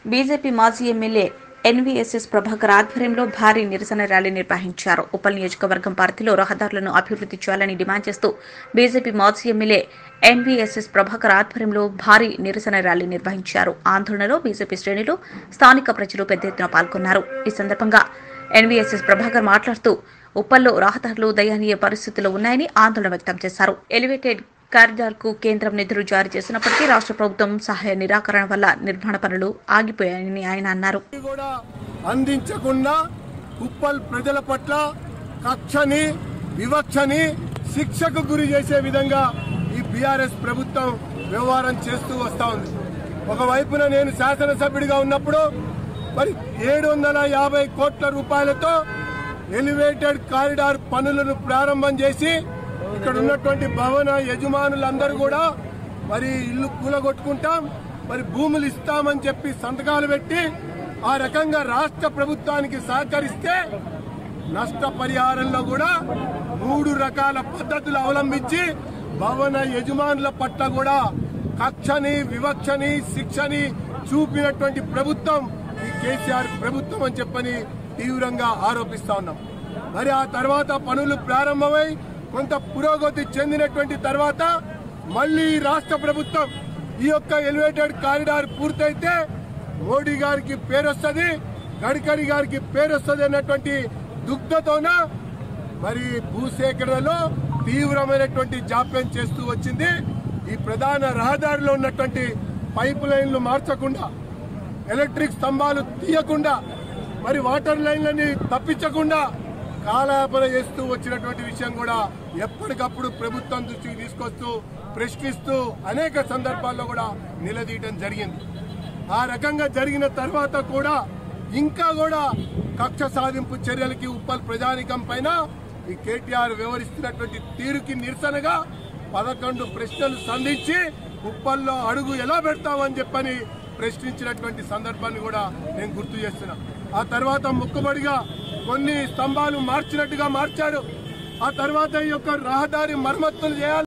BJP మాజీ MLA NVSS Prabhakar ఆధ్వర్యంలో భారీ నిరసన ర్యాలీ నిర్వహించారు ఉప్పల్ నియోజకవర్గం పరిధిలో రహదారులను అభివృద్ధి చేయాలని డిమాండ్ చేస్తూ బీజేపీ మాజీ ఎమ్మెల్యే ఎన్వీఎస్ఎస్ ప్రభాకర్ ఆధ్వర్యంలో భారీ నిరసన ర్యాలీ నిర్వహించారు ఆందోళనలో బీజేపీ శ్రేణులు స్థానిక ప్రజలు పెద్ద ఎత్తున పాల్గొన్నారు ఈ సందర్భంగా ఎన్వీఎస్ఎస్ ప్రభాకర్ మాట్లాడుతూ ఉప్పల్లో రహదారులు దయనీయ పరిస్థితుల్లో ఉన్నాయని ఆందోళన వ్యక్తం చేశారు ఎలివేటెడ్ కారిడార్ కు కేంద్రం నిధులు జారీ చేసినప్పటికీ రాష్ట్ర ప్రభుత్వం సహాయ నిరాకరణ వల్ల నిర్మాణ పనులు ఆగిపోయాయని ఆయన అన్నారు కూడా అందించకుండా ఉప్పల్ ప్రజల పట్ల కక్షని వివక్షని శిక్షకు గురి చేసే విధంగా ఈ బీఆర్ఎస్ ప్రభుత్వం వ్యవహారం చేస్తూ వస్తా ఉంది ఒకవైపున నేను శాసనసభ్యుడిగా ఉన్నప్పుడు మరి ఏడు వందల యాభై కోట్ల రూపాయలతో ఎలివేటెడ్ కారిడార్ పనులను ప్రారంభం చేసి ఇక్కడ ఉన్నటువంటి భవన యజమానులందరూ కూడా మరి ఇల్లు కూలగొట్టుకుంటాం మరి భూములు ఇస్తామని చెప్పి సంతకాలు పెట్టి ఆ రకంగా రాష్ట్ర ప్రభుత్వానికి సహకరిస్తే నష్టపరిహారంలో కూడా మూడు రకాల పద్ధతులు అవలంబించి భవన యజమానుల పట్ల కూడా కక్షని వివక్షని శిక్షని చూపినటువంటి ప్రభుత్వం ఈ కేసీఆర్ ప్రభుత్వం అని చెప్పని తీవ్రంగా ఆరోపిస్తా ఉన్నాం మరి ఆ తర్వాత పనులు ప్రారంభమై కొంత పురోగతి చెందినటువంటి తర్వాత మళ్ళీ ఈ రాష్ట్ర ప్రభుత్వం ఈ యొక్క ఎలివేటెడ్ కారిడార్ పూర్తయితే మోడీ గారికి పేరు వస్తుంది గడ్కరీ గారికి పేరు వస్తుంది అన్నటువంటి దుగ్ధతోన మరి భూసేకరణలో తీవ్రమైనటువంటి జాప్యం చేస్తూ వచ్చింది ఈ ప్రధాన రహదారిలో ఉన్నటువంటి పైప్ లైన్లు మార్చకుండా ఎలక్ట్రిక్ స్తంభాలు తీయకుండా మరి వాటర్ లైన్లని తప్పించకుండా కాలయాపన చేస్తూ వచ్చినటువంటి విషయం కూడా ఎప్పటికప్పుడు ప్రభుత్వం దృష్టికి తీసుకొస్తూ ప్రశ్నిస్తూ అనేక సందర్భాల్లో కూడా నిలదీయటం జరిగింది ఆ రకంగా జరిగిన తర్వాత కూడా ఇంకా కూడా కక్ష సాధింపు చర్యలకి ఉప్పల్ ప్రజానికం పైన ఈ కేటీఆర్ వ్యవహరిస్తున్నటువంటి తీరుకి నిరసనగా పదకొండు ప్రశ్నలు సంధించి ఉప్పల్లో అడుగు ఎలా పెడతామని చెప్పని ప్రశ్నించినటువంటి సందర్భాన్ని కూడా నేను గుర్తు చేస్తున్నా ఆ తర్వాత ముక్కుబడిగా కొన్ని స్తంభాలు మార్చినట్టుగా మార్చారు ఆ తర్వాత ఈ యొక్క రహదారి మరమ్మతులు చేయాలి